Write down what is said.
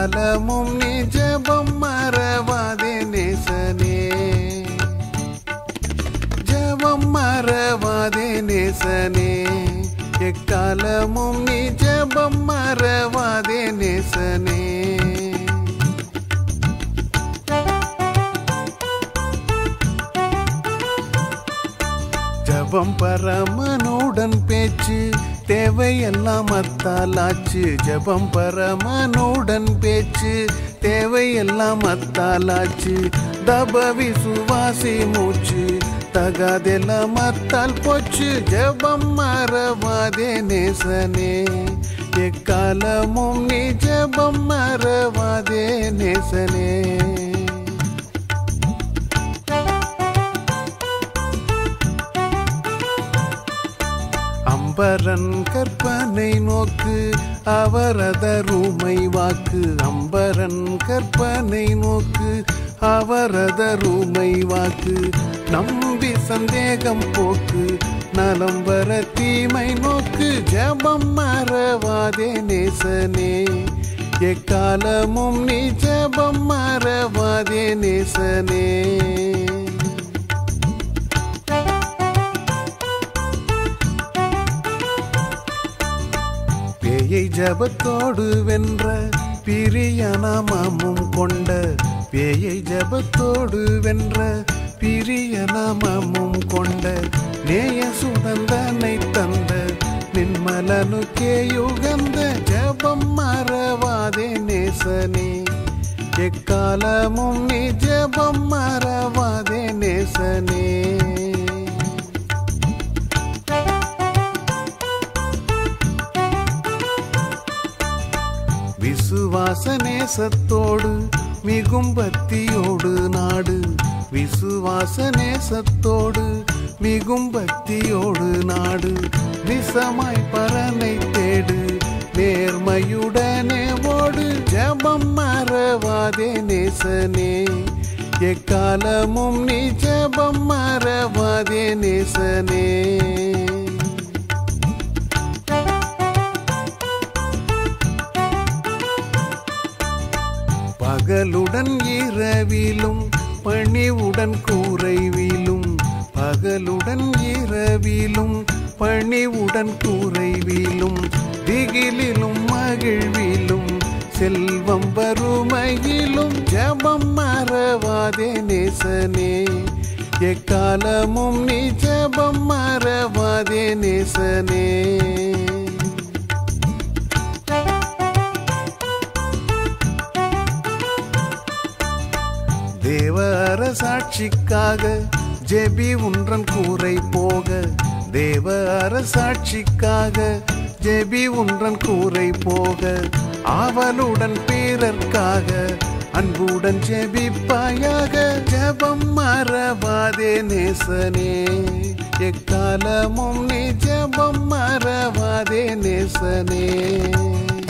எக்காலமும் நீ ஜெபம் மறவாதே நேசனே ஜெபம் மறவாதே நேசனே எக்காலமும் நீ ஜெபம் மறவாதே நேசனே ஜபம் பரமனுடன் பேச்சு தேவையெல்லாம் அத்தாலாச்சு ஜபம் பரமனுடன் பேச்சு தேவையெல்லாம் அத்தாலாச்சு தப விசுவாசி மூச்சு தகாதெல்லாம் அத்தால் போச்சு ஜபம் மறவாதே நேசனே எக்காலமும் நீ ஜபம் மறவாதே நேசனே அம்பரன் கற்பனை நோக்கு அவரதருமை வாக்கு அம்பரன் கற்பனை நோக்கு அவரதருமை வாக்கு நம்பி சந்தேகம் போக்கு நலம் வர தீமை நோக்கு ஜபம் மறவாதே நேசனே எக்காலமும் நீ ஜபம் மறவாதே நேசனே பேயை ஜபத்தோடு வென்ற பிரியநாமமும் கொண்ட பேயை ஜபத்தோடு வென்ற பிரியநாமமும் கொண்ட நேய சுதந்தனை தந்த நின்மலனுக்கே யுகந்த ஜபம் மறவாதே நேசனே எக்காலமும் நீ ஜபம் மறவாதே நேசனே விசுவாச நேசத்தோடு மிகும் பக்தியோடு நாடு விசுவாச நேசத்தோடு மிகும் பக்தியோடு நாடு நிசமாய் பரனை தேடு நேர்மையுடனே ஓடு ஜபம் மறவாதே நேசனே எக்காலமும் நீ ஜபம் மறவாதே நேசனே பகலுடன் இரவிலும் பணிவுடன் கூரைவிலும் பகலுடன் இரவிலும் பணிவுடன் கூரைவிலும் திகிலிலும் மகிழ்விலும் செல்வம் வறுமையிலும் ஜபம் மறவாதே நேசனே எக்காலமும் நீ ஜபம் மறவாதே நேசனே தேவ அரசாட்சிக்காக ஜெபி உன்றன் கூரை போக தேவ அரசாட்சிக்காக ஜெபி உன்றன் கூரை போக ஆவலுடன் பிறர்க்காக அன்புடன் ஜெபிப்பாயாக ஜெபம் மறவாதே நேசனே எக்காலமும் நீ ஜெபம் மறவாதே நேசனே